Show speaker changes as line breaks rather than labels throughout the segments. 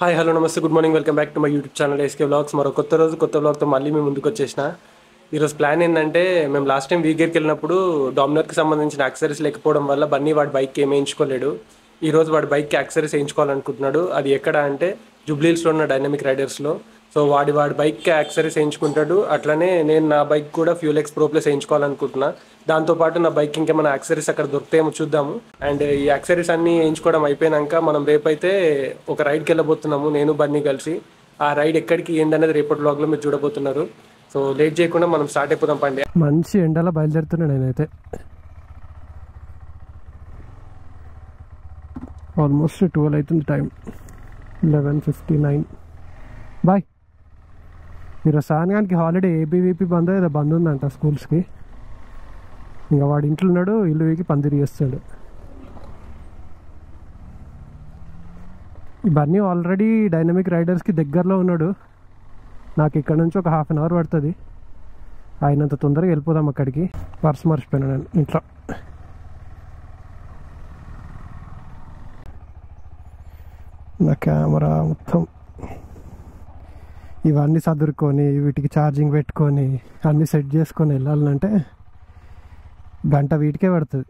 Hi hello namaste good morning welcome back to my YouTube channel SK vlogs మరో కొత్త రోజు కొత్త వ్లాగ్తో మళ్ళీ మేము ముందుకు వచ్చేసిన ఈరోజు ప్లాన్ ఏంటంటే మేము లాస్ట్ టైం వీగేర్కి వెళ్ళినప్పుడు డామినర్కి సంబంధించిన యాక్సరీస్ లేకపోవడం వల్ల బన్నీ వాడి బైక్ ఏం వేయించుకోలేడు ఈ రోజు వాడి బైక్కి యాక్సరీస్ వేయించుకోవాలనుకుంటున్నాడు అది ఎక్కడ అంటే జూబ్లీహిల్స్లో ఉన్న డైనమిక్ రైడర్స్లో సో వాడి వాడి బైక్కి యాక్సరీస్ వేయించుకుంటాడు అట్లనే నేను నా బైక్ కూడా ఫ్యూల్ ఎక్స్ ప్రో ప్లస్ వేయించుకోవాలనుకుంటున్నా దాంతోపాటు నా బైక్ ఇంకేమైనా యాక్సరీస్ అక్కడ దొరుకుతాయేమో చూద్దాము అండ్ ఈ యాక్సరీస్ అన్నీ వేయించుకోవడం అయిపోయినాక మనం రేపైతే ఒక రైడ్కి వెళ్ళబోతున్నాము నేను బన్నీ కలిసి ఆ రైడ్ ఎక్కడికి ఏందనేది రేపటి వ్లాగ్లో మీరు చూడబోతున్నారు సో లేట్ చేయకుండా మనం స్టార్ట్ అయిపోదాం పండి
మంచి ఎండలో బయలుదేరుతున్నా నేనైతే ఆల్మోస్ట్ ట్వెల్వ్ అవుతుంది time eleven fifty nine bye మీరు సాయంకానికి హాలిడే ఏబీవీపీ బంద్ ఏదో బంద్ ఉందంట స్కూల్స్కి ఇంకా వాడి ఇంట్లో ఉన్నాడు ఇల్లు వీకి పందిరి చేస్తాడు బన్నీ ఆల్రెడీ డైనమిక్ రైడర్స్కి దగ్గరలో ఉన్నాడు నాకు ఇక్కడ నుంచి ఒక హాఫ్ అన్ అవర్ పడుతుంది అయినంత తొందరగా వెళ్ళిపోదాం అక్కడికి పర్స్ మర్చిపోయాను నేను ఇంట్లో నా కెమెరా మొత్తం ఇవన్నీ సదురుకొని వీటికి ఛార్జింగ్ పెట్టుకొని అన్నీ సెట్ చేసుకొని వెళ్ళాలంటే గంట వీటికే పడుతుంది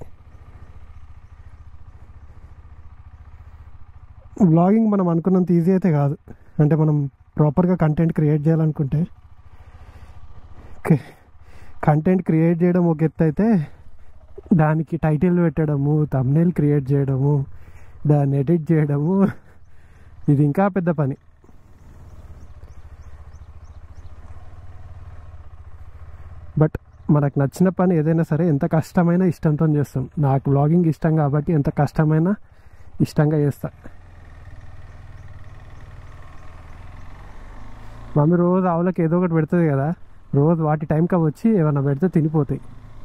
బ్లాగింగ్ మనం అనుకున్నంత ఈజీ అయితే కాదు అంటే మనం ప్రాపర్గా కంటెంట్ క్రియేట్ చేయాలనుకుంటే కంటెంట్ క్రియేట్ చేయడం ఒక ఎత్తు అయితే దానికి టైటిల్ పెట్టడము తమ్నేల్ క్రియేట్ చేయడము దాన్ని ఎడిట్ చేయడము ఇది ఇంకా పెద్ద పని బట్ మనకు నచ్చిన పని ఏదైనా సరే ఎంత కష్టమైనా ఇష్టంతో చేస్తాం నాకు బ్లాగింగ్ ఇష్టం కాబట్టి ఎంత కష్టమైనా ఇష్టంగా చేస్తా మమ్మీ రోజు ఆవులకి ఏదో ఒకటి పెడుతుంది కదా రోజు వాటి టైంకి అవి వచ్చి ఏమైనా పెడితే తినిపోతాయి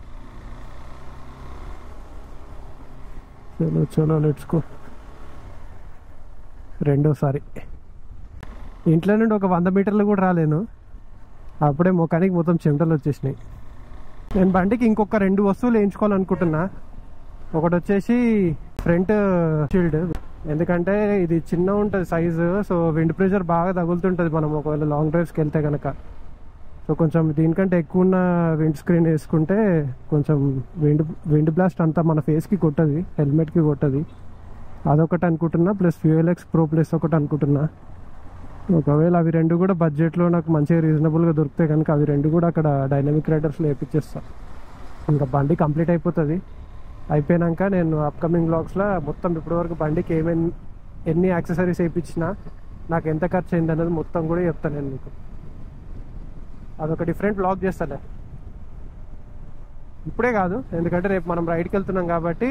చలో చలో లెట్స్కో రెండోసారి ఇంట్లో నుండి ఒక వంద మీటర్లు కూడా రాలేను అప్పుడే ముఖానికి మొత్తం చెమటలు వచ్చేసినాయి నేను బండికి ఇంకొక రెండు వస్తువులు వేయించుకోవాలనుకుంటున్నా ఒకటి వచ్చేసి ఫ్రంట్ షీల్డ్ ఎందుకంటే ఇది చిన్న ఉంటుంది సైజు సో విండ్ ప్రెషర్ బాగా తగులుతుంటుంది మనం ఒకవేళ లాంగ్ డ్రైవ్స్కి వెళ్తే కనుక సో కొంచెం దీనికంటే ఎక్కువ ఉన్న విండ్ స్క్రీన్ వేసుకుంటే కొంచెం విండ్ విండ్ బ్లాస్ట్ అంతా మన ఫేస్కి కొట్టది హెల్మెట్కి కొట్టది అదొకటి అనుకుంటున్నా plus fuel X pro plus ఒకటి అనుకుంటున్నా ఒకవేళ అవి రెండు కూడా బడ్జెట్లో నాకు మంచిగా రీజనబుల్గా దొరికితే కనుక అవి రెండు కూడా అక్కడ డైనమిక్ రైడర్స్లో వేపించేస్తా ఇంకా బండి కంప్లీట్ అయిపోతుంది అయిపోయాక నేను అప్కమింగ్ బ్లాగ్స్లో మొత్తం ఇప్పటివరకు బండికి ఏమేమి ఎన్ని యాక్సెసరీస్ వేయించినా నాకు ఎంత ఖర్చు అయింది అనేది మొత్తం కూడా చెప్తాను నేను మీకు అదొక డిఫరెంట్ బ్లాగ్ చేస్తాలే ఇప్పుడే కాదు ఎందుకంటే రేపు మనం రైడ్కి వెళ్తున్నాం కాబట్టి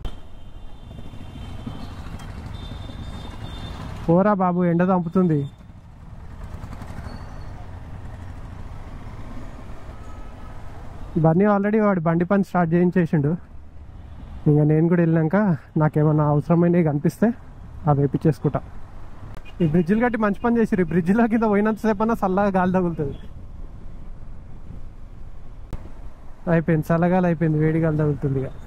పోరా బాబు ఎండ దంపుతుంది బన్నీ ఆల్రెడీ వాడి బండి పని స్టార్ట్ చేయించేసిండు ఇంకా నేను కూడా వెళ్ళినాక నాకేమన్నా అవసరమైనవి కనిపిస్తే అవి వేపించేసుకుంటా ఈ బ్రిడ్జిలు కట్టి మంచి పని చేసిరు ఈ బ్రిడ్జిల కింద పోయినంతసేపు అన్నా చల్లగా గాలి తగులుతుంది అయిపోయింది చల్లగాలి అయిపోయింది వేడి గాలి తగులుతుంది ఇక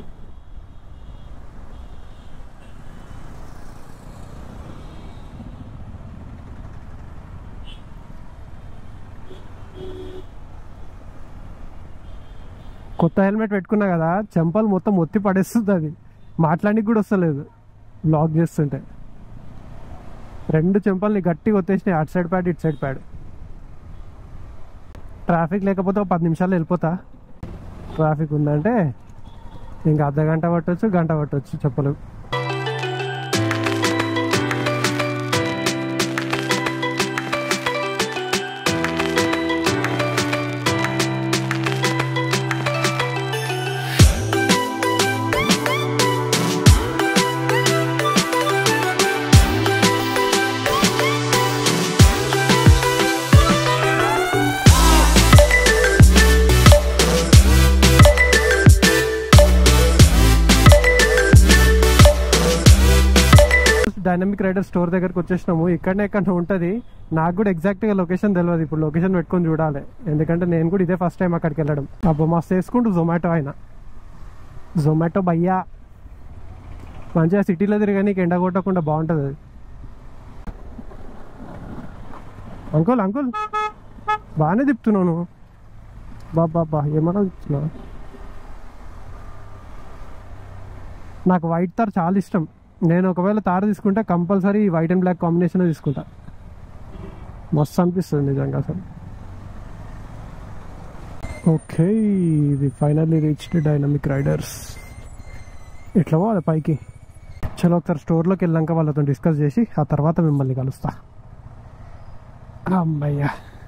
కొత్త హెల్మెట్ పెట్టుకున్నా కదా చెంపలు మొత్తం ఒత్తి పడేస్తుంది అది మాట్లాడానికి కూడా వస్తలేదు బ్లాక్ చేస్తుంటే రెండు చెంపల్ని గట్టిగా ఒత్తేసినాయి అటు సైడ్ ప్యాడ్ ఇటు సైడ్ ప్యాడ్ ట్రాఫిక్ లేకపోతే ఒక పది నిమిషాలు వెళ్ళిపోతా ట్రాఫిక్ ఉందంటే ఇంకా అర్ధ గంట పట్టవచ్చు గంట పట్టవచ్చు చెప్పలేము డైనమిక్ రైడర్ స్టోర్ దగ్గరకు వచ్చేసినాము ఇక్కడనే ఎక్కడ ఉంటుంది నాకు కూడా ఎగ్జాక్ట్గా లొకేషన్ తెలియదు ఇప్పుడు లొకేషన్ పెట్టుకొని చూడాలి ఎందుకంటే నేను కూడా ఇదే ఫస్ట్ టైం అక్కడికి వెళ్ళడం అబ్బా మస్తు వేసుకుంటూ జొమాటో ఆయన జొమాటో భయ్యా మంచిగా సిటీలో తిరిగి నీకు ఎండ కొట్టకుండా బాగుంటుంది అది అంకుల్ అంకుల్ బాగానే తిప్పుతున్నాను బాబా బా ఏమన్నా తిప్పుతున్నావు నాకు వైట్ తార్ చాలా ఇష్టం నేను ఒకవేళ తార తీసుకుంటే compulsory white and black combination తీసుకుంటా మస్తు అనిపిస్తుంది నిజంగా అసలు ఓకే ఇది ఫైనల్లీ రీచ్డ్ డైనమిక్ రైడర్స్ ఎట్లా పోవాలి పైకి చలో ఒకసారి స్టోర్లోకి వెళ్ళాక వాళ్ళతో డిస్కస్ చేసి ఆ తర్వాత మిమ్మల్ని కలుస్తా అమ్మయ్యా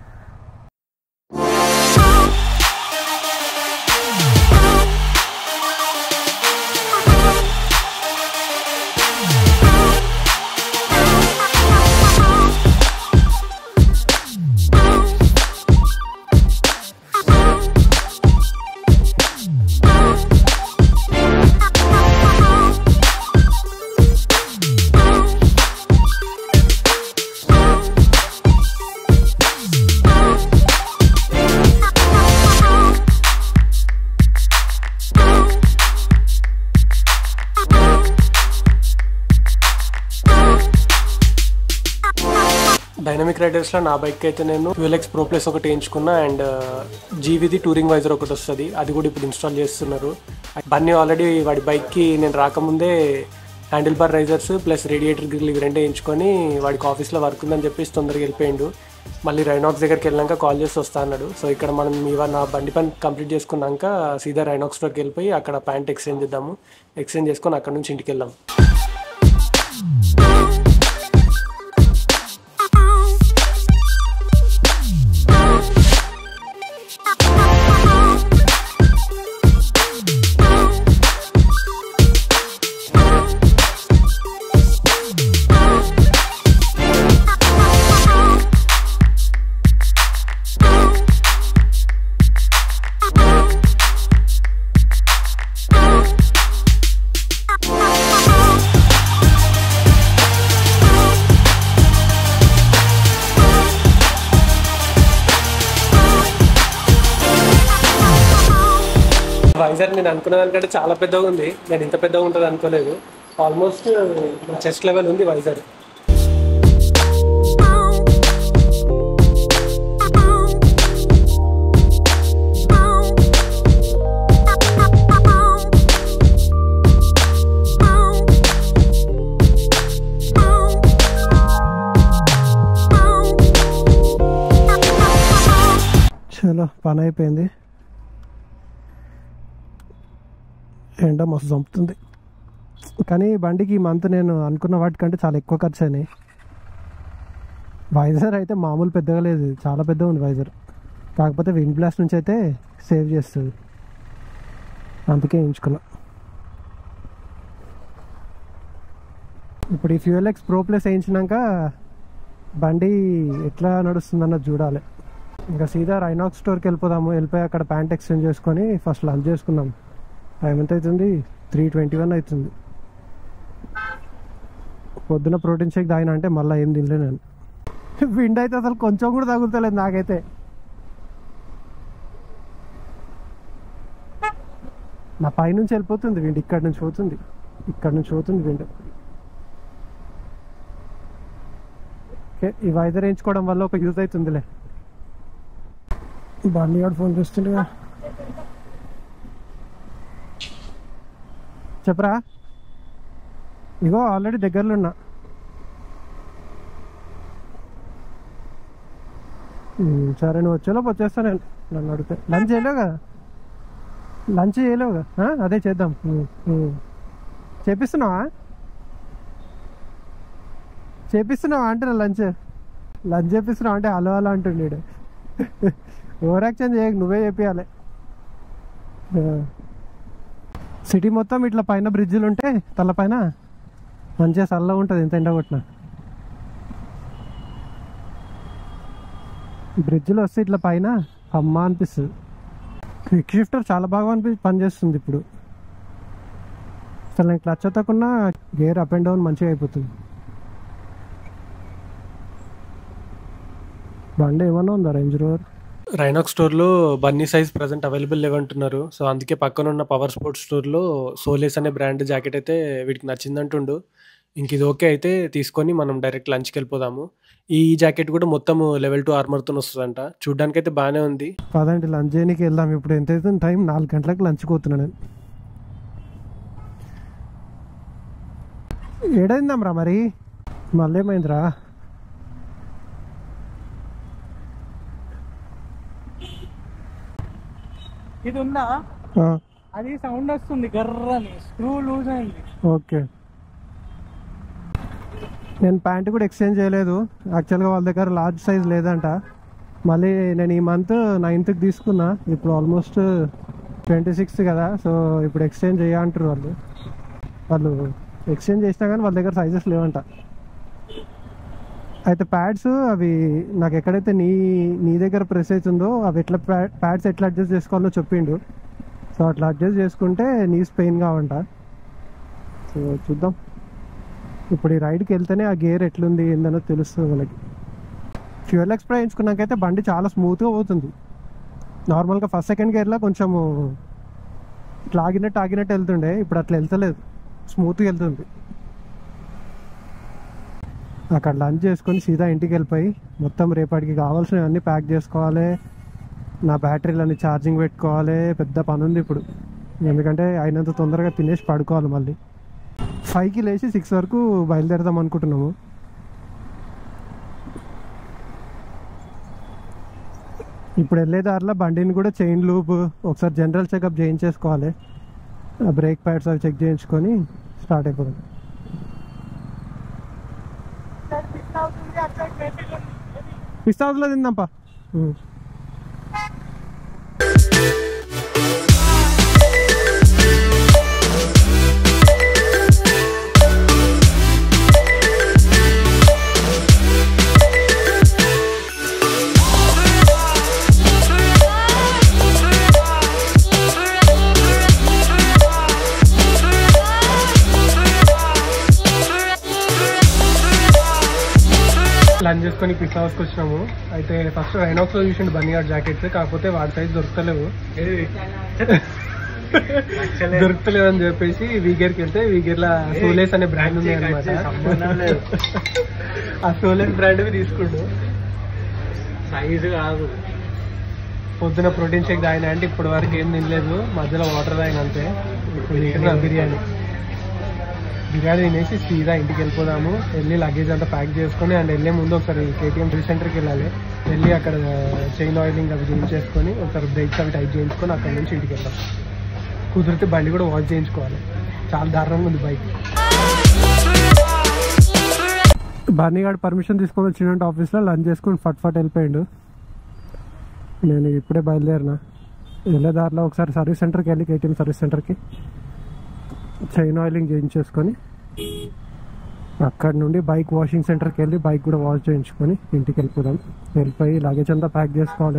డైనమిక్ రైడర్స్ లో నా బైక్ అయితే నేను ఫ్యూఎల్ఎక్స్ ప్రో ప్లస్ ఒకటి వేయించుకున్నా అండ్ జీవిది టూరింగ్ వైజర్ ఒకటి వస్తుంది అది కూడా ఇప్పుడు ఇన్స్టాల్ చేస్తున్నారు బన్నీ ఆల్రెడీ వాడి బైక్ కి నేను రాకముందే handle bar risers plus radiator grill ఇవి రెండే వేయించుకొని వాడికి ఆఫీస్లో వర్క్ ఉందని చెప్పేసి తొందరగా వెళ్ళిపోయిండు మళ్ళీ రైనాక్స్ దగ్గరికి వెళ్ళాక కాల్ చేసి వస్తా అన్నాడు సో ఇక్కడ మనం ఇవాళ నా బండి పని కంప్లీట్ చేసుకున్నాక సీదా రైనాక్స్ స్టోర్కి వెళ్ళిపోయి అక్కడ ప్యాంట్ ఎక్స్చేంజ్ చేద్దాము ఎక్స్చేంజ్ చేసుకొని అక్కడ నుంచి ఇంటికి వెళ్దాం వైజాగ్ నేను అనుకున్న దానికంటే చాలా పెద్దగా ఉంది నేను ఇంత పెద్దగా ఉంటుంది అనుకోలేదు ఆల్మోస్ట్ చెస్ట్ లెవెల్ ఉంది వైజాగ్
చలో పని అయిపోయింది ఎండ మస్తు చంపుతుంది కానీ బండికి ఈ మంత్ నేను అనుకున్న వాటికంటే చాలా ఎక్కువ ఖర్చు అయినాయి వైజర్ అయితే మామూలు పెద్దగా లేదు ఇది. చాలా పెద్దగా ఉంది వైజర్ కాకపోతే విండ్ బ్లాస్ట్ నుంచి అయితే సేవ్ చేస్తుంది అందుకే ఎంచుకున్నా ఇప్పుడు ఈ ఫ్యూఎల్ ఎక్స్ ప్రో ప్లస్ వేయించినాక బండి ఎట్లా నడుస్తుందన్నది చూడాలి ఇంకా సీదా రైనాక్స్ స్టోర్కి వెళ్ళిపోదాము వెళ్ళిపోయి అక్కడ ప్యాంట్ ఎక్స్చేంజ్ చేసుకొని ఫస్ట్ లంచ్ చేసుకుందాం టైం ఎంత అవుతుంది త్రీ ట్వంటీ వన్ అవుతుంది పొద్దున ప్రోటీన్ షేక్ తాగిన అంటే మళ్ళీ ఏం తినలే నేను విండ్ అయితే అసలు కొంచెం కూడా తగులుతలేదు నాకైతే నా పైనుంచి వెళ్ళిపోతుంది విండ్ ఇక్కడ నుంచి పోతుంది ఇక్కడ నుంచి పోతుంది విండ్ ఓకే ఈ వైజర్ వేయించుకోవడం వల్ల ఒక యూజ్ అవుతుందిలే బాగా వాడు ఫోన్ చేస్తుండగా చెప్పరా ఇగో ఆల్రెడీ దగ్గరలో ఉన్నా ఉమ్, సరే నువ్వు వచ్చేలోపు వచ్చేస్తా నేను నన్ను అడిగితే లంచ్ చేయలేవు కదా లంచ్ చేయలేవు కదా ఆ? అదే చేద్దాం ఉమ్, ఉమ్. చేపిస్తున్నావా చేపిస్తున్నావా అంటే నా లంచ్ లంచ్ చేపిస్తున్నావా అంటే హలో హలో అంటుండే ఓవర్ యాక్షన్ చేయ నువ్వే చేపియాలి సిటీ మొత్తం ఇట్లా పైన బ్రిడ్జిలు ఉంటే తలపైన మంచిగా చల్లగా ఉంటుంది ఎంత ఎండ కొట్టినా బ్రిడ్జిలో వస్తే ఇట్లా పైన అమ్మ అనిపిస్తుంది క్విక్ షిఫ్టర్ చాలా బాగా అనిపి పనిచేస్తుంది ఇప్పుడు అసలు నేను క్లచ్ ఎత్తకుండా గేర్ అప్ అండ్ డౌన్ మంచిగా అయిపోతుంది బండి ఏమన్నా ఉందా రేంజ్ రోవర్
రైనాక్ స్టోర్లో బన్నీ సైజ్ ప్రజెంట్ అవైలబుల్ లేవంటున్నారు సో అందుకే పక్కన ఉన్న పవర్ స్పోర్ట్స్ స్టోర్లో సోలేస్ అనే బ్రాండ్ జాకెట్ అయితే వీడికి నచ్చిందంటుండు ఇంక ఇది ఓకే అయితే తీసుకొని మనం డైరెక్ట్ లంచ్కి వెళ్ళిపోదాము ఈ జాకెట్ కూడా మొత్తం లెవెల్ టూ ఆర్మర్తో వస్తుందంట చూడ్డానికి అయితే బాగానే ఉంది
పదండి లంచ్ చేయడానికి వెళ్దాం ఇప్పుడు ఎంత అవుతుంది టైం నాలుగు గంటలకు లంచ్ పోతున్నా నేను ఏడైందాం రా మరి మళ్ళీ ఏమైందిరా
ఇది ఉందా
ఆ,
అది సౌండ్ వస్తుంది గర్రని స్క్రూ లూజ్ అయింది
ఓకే నేను ప్యాంట్ కూడా ఎక్స్చేంజ్ చేయలేదు యాక్చువల్గా వాళ్ళ దగ్గర లార్జ్ సైజ్ లేదంట మళ్ళీ నేను ఈ మంత్ నైన్త్కి తీసుకున్నా ఇప్పుడు ఆల్మోస్ట్ ట్వంటీ సిక్స్త్ కదా సో ఇప్పుడు ఎక్స్చేంజ్ చేయంటారు వాళ్ళు వాళ్ళు ఎక్స్చేంజ్ చేసినా కానీ వాళ్ళ దగ్గర సైజెస్ లేవంట అయితే ప్యాడ్స్ అవి నాకు ఎక్కడైతే నీ నీ దగ్గర ప్రెస్ అవుతుందో అవి ఎట్లా ప్యాడ్స్ ఎట్లా అడ్జస్ట్ చేసుకోవాలో చెప్పిండు సో అట్లా అడ్జస్ట్ చేసుకుంటే నీస్ పెయిన్ కావంట సో చూద్దాం ఇప్పుడు ఈ రైడ్కి వెళ్తేనే ఆ గేర్ ఎట్లుంది ఏందనో తెలుస్తుంది మనకి ఫ్యూయల్ ఎక్స్ప్రే వేయించుకున్నాకైతే బండి చాలా స్మూత్గా పోతుంది నార్మల్గా ఫస్ట్ సెకండ్ గేర్లో కొంచెము ఇట్లా ఆగినట్టు ఆగినట్టు వెళ్తుండే ఇప్పుడు అట్లా వెళ్తలేదు స్మూత్గా వెళ్తుంది అక్కడ లంచ్ చేసుకొని సీదా ఇంటికి వెళ్ళిపోయి మొత్తం రేపటికి కావాల్సినవన్నీ ప్యాక్ చేసుకోవాలి నా బ్యాటరీలన్నీ ఛార్జింగ్ పెట్టుకోవాలి పెద్ద పని ఉంది ఇప్పుడు ఎందుకంటే అయినంత తొందరగా తినేసి పడుకోవాలి మళ్ళీ ఫైవ్కి లేచి సిక్స్ వరకు బయలుదేరదాం అనుకుంటున్నాము ఇప్పుడు వెళ్ళే దారిలో బండిని కూడా చైన్ లూప్ ఒకసారి జనరల్ చెకప్ చేయించేసుకోవాలి బ్రేక్ ప్యాడ్స్ అవి చెక్ చేయించుకొని స్టార్ట్ అయిపోతుంది పిస్తా హౌస్లో తిందాంపా ఉం. లంచ్ చేసుకొని పిస్తా హౌస్కి వచ్చినాము అయితే ఫస్ట్ రైనాక్స్లో చూసిండు బన్నీగాడ్ జాకెట్స్ కాకపోతే వాడి సైజ్ దొరుకుతలేవు దొరుకుతలేవు అని చెప్పేసి వీగేర్కి వెళ్తే వీగేర్ల సోలేస్ అనే బ్రాండ్ ఉంది అనమాట ఆ సోలేస్ బ్రాండ్ తీసుకుండు
సైజు కాదు
పొద్దున ప్రోటీన్ షేక్ తాగిన అంటే ఇప్పటి వరకు ఏం తినలేదు మధ్యలో వాటర్ తాగిన అంతే ఇప్పుడు తింటున్నా బిర్యానీ బిర్యానీ తినేసి సీదా ఇంటికి వెళ్ళిపోదాము వెళ్ళి లగేజ్ అంతా ప్యాక్ చేసుకొని అండ్ వెళ్ళే ముందు ఒకసారి కేటీఎం రీ సెంటర్కి వెళ్ళాలి వెళ్ళి అక్కడ చైన్ ఆయిలింగ్ అవి చేయించేసుకొని ఒకసారి బ్రేక్స్ అవి టైప్ చేయించుకొని అక్కడ నుంచి ఇంటికి వెళ్దాం కుదిరితే బండి కూడా వాష్ చేయించుకోవాలి చాలా దారుణంగా ఉంది బైక్ బన్నీగాడు పర్మిషన్ తీసుకొని వచ్చిందంటే ఆఫీస్లో లంచ్ చేసుకొని ఫట్ ఫట్ వెళ్ళిపోయాడు నేను ఇప్పుడే బయలుదేరిన వెళ్ళే దారిలో ఒకసారి సర్వీస్ సెంటర్కి వెళ్ళి కేటీఎం సర్వీస్ సెంటర్కి చైన్ ఆయిలింగ్ చేయించేసుకొని అక్కడ నుండి బైక్ వాషింగ్ సెంటర్కి వెళ్ళి బైక్ కూడా వాష్ చేయించుకొని ఇంటికి వెళ్ళిపోదాం వెళ్ళిపోయి లగేజ్ అంతా ప్యాక్ చేసుకోవాలి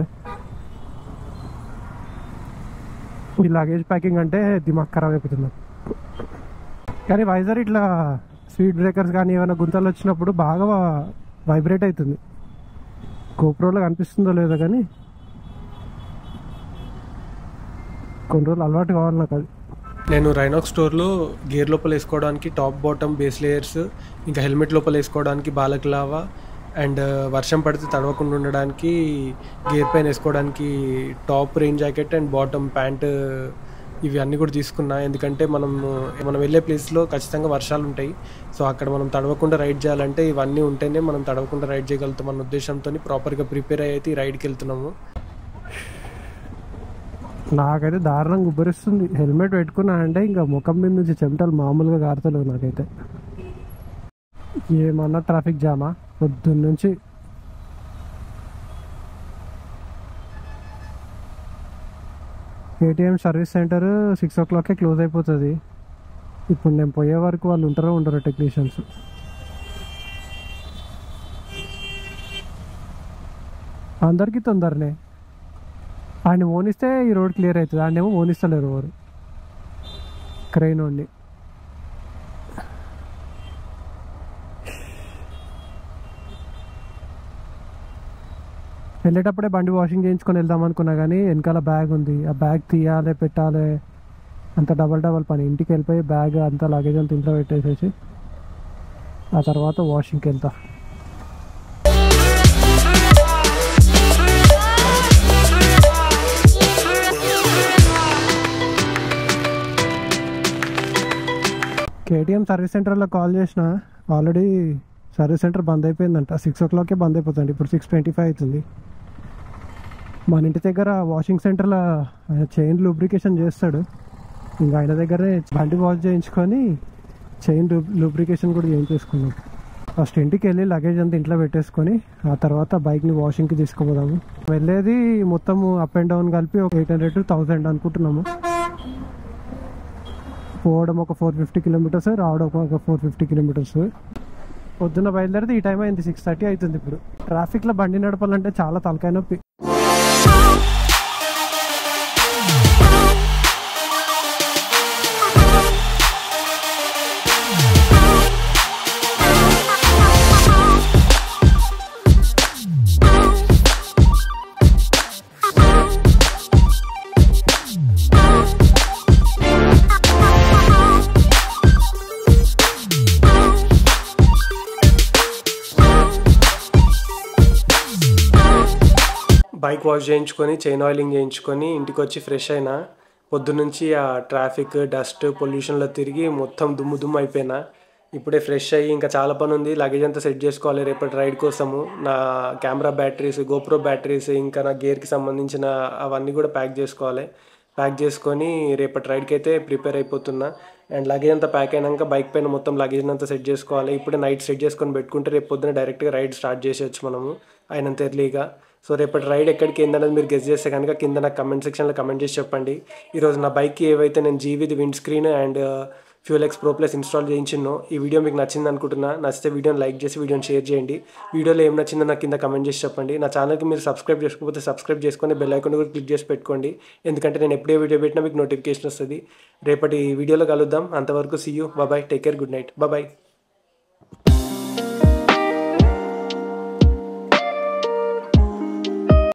ఈ లగేజ్ ప్యాకింగ్ అంటే దిమాగ్ ఖరాబ్ అయిపోతుంది కానీ వైజర్ ఇట్లా స్పీడ్ బ్రేకర్స్ కానీ ఏమైనా గుంతలు వచ్చినప్పుడు బాగా వైబ్రేట్ అవుతుంది గోప్రోలో కనిపిస్తుందో లేదో కానీ కొన్ని రోజులు అలవాటు కావాలి నాకు అది నేను రైనాక్ స్టోర్లో గేర్ లోపల వేసుకోవడానికి టాప్ బాటమ్ బేస్ లేయర్స్ ఇంకా హెల్మెట్ లోపల వేసుకోవడానికి బాలక్లావా అండ్ వర్షం పడితే తడవకుండా ఉండడానికి గేర్ పైన వేసుకోవడానికి top rain jacket and bottom pant ఇవి అన్నీ కూడా తీసుకున్నా ఎందుకంటే మనం మనం వెళ్ళే ప్లేస్లో ఖచ్చితంగా వర్షాలు ఉంటాయి సో అక్కడ మనం తడవకుండా రైడ్ చేయాలంటే ఇవన్నీ ఉంటేనే మనం తడవకుండా రైడ్ చేయగలుగుతాం అన్న ఉద్దేశంతో ప్రాపర్గా ప్రిపేర్ అయ్యి అయితే ఈ రైడ్కి వెళ్తున్నాము నాకైతే దారుణంగా ఉబ్బరిస్తుంది హెల్మెట్ పెట్టుకున్నా అంటే ఇంకా ముఖం మీద నుంచి చెమటలు మామూలుగా కారుతలేవు నాకైతే ఏమన్నా ట్రాఫిక్ జామా పొద్దున్న నుంచి ఏటీఎం సర్వీస్ సెంటర్ సిక్స్ ఓ క్లాక్కే క్లోజ్ అయిపోతుంది ఇప్పుడు నేను పోయే వరకు వాళ్ళు ఉంటారో ఉండరు టెక్నీషియన్స్ అందరికీ తొందరనే ఆయన ఓనిస్తే ఈ రోడ్ క్లియర్ అవుతుంది ఆయన ఏమో ఓనిస్తలేరు ఎవరు క్రెయిన్ ఓన్ని వెళ్ళేటప్పుడే బండి వాషింగ్ చేయించుకొని వెళ్దాం అనుకున్నా కానీ వెనకాల బ్యాగ్ ఉంది ఆ బ్యాగ్ తీయాలి పెట్టాలి అంత డబల్ డబల్ పని ఇంటికి వెళ్ళిపోయి బ్యాగ్ అంతా లగేజ్ అంతా ఇంట్లో పెట్టేసేసి ఆ తర్వాత వాషింగ్కి వెళ్తా కేటీఎం సర్వీస్ సెంటర్లో కాల్ చేసిన ఆల్రెడీ సర్వీస్ సెంటర్ బంద్ అయిపోయిందంట సిక్స్ ఓ క్లాక్కే బంద్ అయిపోతుంది ఇప్పుడు సిక్స్ ట్వంటీ ఫైవ్ అవుతుంది మన ఇంటి దగ్గర వాషింగ్ సెంటర్లో ఆయన చైన్ లూబ్రికేషన్ చేస్తాడు ఇంకా ఆయన దగ్గరే బండి వాష్ చేయించుకొని చైన్ లూబ్రికేషన్ కూడా చేయించేసుకున్నాం ఫస్ట్ ఇంటికి వెళ్ళి లగేజ్ అంతా ఇంట్లో పెట్టేసుకొని ఆ తర్వాత బైక్ని వాషింగ్కి తీసుకుపోదాము వెళ్ళేది మొత్తం అప్ అండ్ డౌన్ కలిపి ఒక ఎయిట్ హండ్రెడ్ టు థౌసండ్ అనుకుంటున్నాము పోవడం ఒక ఫోర్ ఫిఫ్టీ కిలోమీటర్స్ రావడం ఒక ఫోర్ ఫిఫ్టీ కిలోమీటర్స్ పొద్దున్న బయలుదేరితే ఈ టైం అయింది సిక్స్ థర్టీ అవుతుంది ఇప్పుడు ట్రాఫిక్లో బండి నడపాలంటే చాలా తలకాయ నొప్పి
బైక్ వాష్ చేయించుకొని చైన్ ఆయిలింగ్ చేయించుకొని ఇంటికి వచ్చి ఫ్రెష్ అయినా పొద్దున్నుంచి ఆ ట్రాఫిక్ డస్ట్ పొల్యూషన్లో తిరిగి మొత్తం దుమ్ము దుమ్ము అయిపోయినా ఇప్పుడే ఫ్రెష్ అయ్యి ఇంకా చాలా పని ఉంది లగేజ్ అంతా సెట్ చేసుకోవాలి రేపటి రైడ్ కోసము నా కెమెరా బ్యాటరీస్ గోప్రో బ్యాటరీస్ ఇంకా నా గేర్కి సంబంధించిన అవన్నీ కూడా ప్యాక్ చేసుకోవాలి ప్యాక్ చేసుకొని రేపటి రైడ్కి అయితే ప్రిపేర్ అయిపోతున్నా అండ్ లగేజ్ అంతా ప్యాక్ అయినాక బైక్ పైన మొత్తం లగేజ్ అంతా సెట్ చేసుకోవాలి ఇప్పుడే నైట్ సెట్ చేసుకొని పెట్టుకుంటే రేపు పొద్దున డైరెక్ట్గా రైడ్ స్టార్ట్ చేసేయచ్చు మనము అయినంత ఎర్లీగా సో రేపటి రైడ్ ఎక్కడికి ఏందనేది మీరు గెస్ చేస్తే కనుక కింద నాకు కమెంట్ సెక్షన్లో కమెంట్ చేసి చెప్పండి ఈరోజు నా బైక్కి ఏవైతే నేను జీవిది windscreen and fuel X pro plus install చేయించినో ఈ వీడియో మీకు నచ్చింది అనుకుంటున్నా నచ్చితే వీడియోని లైక్ చేసి వీడియోని షేర్ చేయండి వీడియోలో ఏం నచ్చిందో నాకు కింద కమెంట్ చేసి చెప్పండి నా ఛానల్కి మీరు సబ్స్క్రైబ్ చేసుకోకపోతే సబ్స్క్రైబ్ చేసుకొని బెల్ ఐకాన్ కూడా క్లిక్ చేసి పెట్టుకోండి ఎందుకంటే నేను ఎప్పుడే వీడియో పెట్టినా మీకు నోటిఫికేషన్ వస్తుంది రేపటి వీడియోలో కలుద్దాం అంతవరకు see you bye take care good night bye